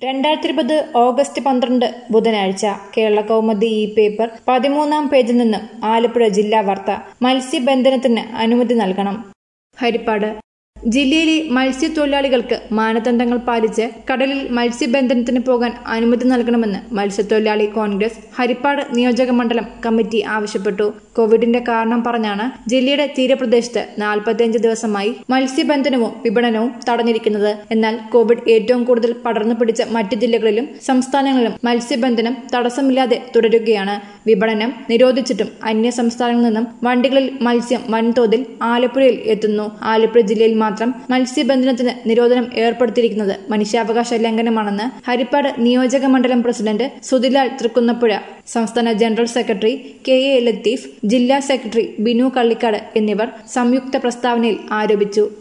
രണ്ടായിരത്തി ഇരുപത് ഓഗസ്റ്റ് പന്ത്രണ്ട് ബുധനാഴ്ച കേരള കൗമുദി ഈ പേപ്പർ പതിമൂന്നാം പേജിൽ നിന്നും ആലപ്പുഴ ജില്ലാ വാർത്ത മത്സ്യബന്ധനത്തിന് അനുമതി നൽകണം ഹരിപ്പാട് ജില്ലയിലെ മത്സ്യത്തൊഴിലാളികൾക്ക് മാനദണ്ഡങ്ങൾ പാലിച്ച് കടലിൽ മത്സ്യബന്ധനത്തിന് പോകാൻ അനുമതി നൽകണമെന്ന് മത്സ്യത്തൊഴിലാളി കോൺഗ്രസ് ഹരിപ്പാട് നിയോജക മണ്ഡലം കമ്മിറ്റി ആവശ്യപ്പെട്ടു കോവിഡിന്റെ കാരണം പറഞ്ഞാണ് ജില്ലയുടെ തീരപ്രദേശത്ത് നാൽപ്പത്തിയഞ്ച് ദിവസമായി മത്സ്യബന്ധനവും വിപണനവും തടഞ്ഞിരിക്കുന്നത് എന്നാൽ കോവിഡ് ഏറ്റവും കൂടുതൽ പടർന്നു പിടിച്ച മറ്റ് ജില്ലകളിലും സംസ്ഥാനങ്ങളിലും മത്സ്യബന്ധനം തടസ്സമില്ലാതെ തുടരുകയാണ് വിപണനം നിരോധിച്ചിട്ടും അന്യ സംസ്ഥാനങ്ങളിൽ നിന്നും വണ്ടികളിൽ മത്സ്യം വൻതോതിൽ ആലപ്പുഴയിൽ എത്തുന്നു ആലപ്പുഴ ജില്ലയിൽ മാത്രം മത്സ്യബന്ധനത്തിന് നിരോധനം ഏർപ്പെടുത്തിയിരിക്കുന്നത് മനുഷ്യാവകാശ ലംഘനമാണെന്ന് ഹരിപ്പാട് നിയോജക മണ്ഡലം പ്രസിഡന്റ് സുധിലാൽ തൃക്കുന്നപ്പുഴ സംസ്ഥാന general secretary K A Latheef ജില്ലാ സെക്രട്ടറി ബിനു കള്ളിക്കാട് എന്നിവർ സംയുക്ത പ്രസ്താവനയിൽ ആരോപിച്ചു